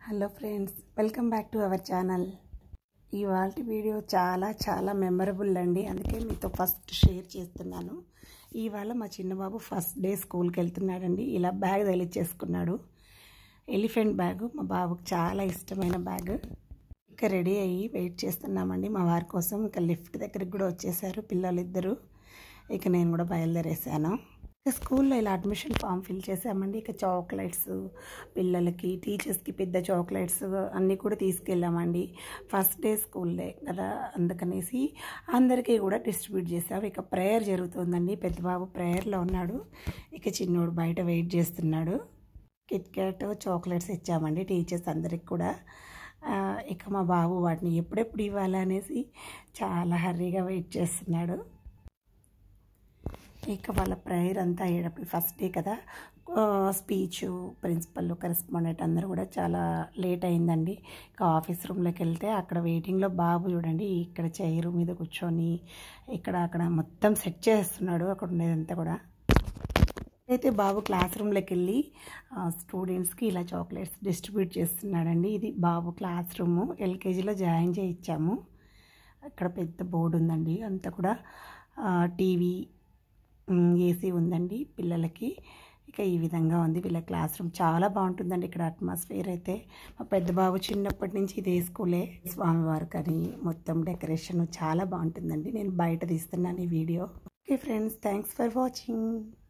hello friends welcome back to our channel ఇవాళ video చాలా చాలా మెమరబుల్ అండి అందుకే మీతో ఫస్ట్ షేర్ చేస్తున్నాను ఇవాళ మా చిన్నబాబు ఫస్ట్ డే స్కూల్కి వెళ్తున్నాడండి ఇలా బ్యాగ్ తగిలిచ్చేసుకున్నాడు ఎలిఫెంట్ బ్యాగ్ మా బాబుకి చాలా ఇష్టమైన బ్యాగ్ ఇక రెడీ అయ్యి వెయిట్ చేస్తున్నామండి మా వారి కోసం ఇక లిఫ్ట్ దగ్గరికి కూడా వచ్చేసారు పిల్లలిద్దరూ ఇక నేను కూడా బయలుదేరేసాను ఇక స్కూల్లో ఇలా అడ్మిషన్ ఫామ్ ఫిల్ చేసామండి ఇక చాక్లెట్స్ పిల్లలకి టీచర్స్కి పెద్ద చాక్లెట్స్ అన్నీ కూడా తీసుకెళ్ళామండి ఫస్ట్ డే స్కూల్ డే కదా అందుకనేసి అందరికీ కూడా డిస్ట్రిబ్యూట్ చేసాం ఇక ప్రేయర్ జరుగుతుందండి పెద్ద బాబు ప్రేయర్లో ఉన్నాడు ఇక చిన్నోడు బయట వెయిట్ చేస్తున్నాడు కిట్ క్యాట్ చాక్లెట్స్ ఇచ్చామండి టీచర్స్ అందరికి కూడా ఆ, ఇక మా బాబు వాటిని ఎప్పుడెప్పుడు ఇవ్వాలనేసి చాలా హర్రీగా వెయిట్ చేస్తున్నాడు ఇక వాళ్ళ ప్రేయర్ అంతా అయ్యేటప్పుడు ఫస్ట్ డే కదా స్పీచ్ ప్రిన్సిపల్ కరెస్పాండెంట్ అందరూ కూడా చాలా లేట్ అయిందండి ఇక ఆఫీస్ రూమ్లోకి వెళ్తే అక్కడ వెయిటింగ్లో బాబు చూడండి ఇక్కడ చైరు మీద కూర్చొని ఇక్కడ అక్కడ మొత్తం సెట్ చేస్తున్నాడు అక్కడ ఉండేదంతా కూడా అయితే బాబు క్లాస్ రూమ్లోకి వెళ్ళి స్టూడెంట్స్కి ఇలా చాక్లెట్స్ డిస్ట్రిబ్యూట్ చేస్తున్నాడండి ఇది బాబు క్లాస్ రూము ఎల్కేజీలో జాయిన్ చేయించాము అక్కడ పెద్ద బోర్డు ఉందండి అంతా కూడా టీవీ ఏసీ ఉందండి పిల్లలకి ఇక ఈ విధంగా ఉంది వీళ్ళ క్లాస్ రూమ్ చాలా బాగుంటుందండి ఇక్కడ అట్మాస్ఫియర్ అయితే మా పెద్ద బాబు చిన్నప్పటి నుంచి ఇదే స్కూలే స్వామివారు కానీ మొత్తం డెకరేషన్ చాలా బాగుంటుందండి నేను బయట తీస్తున్నాను ఈ video okay friends thanks for watching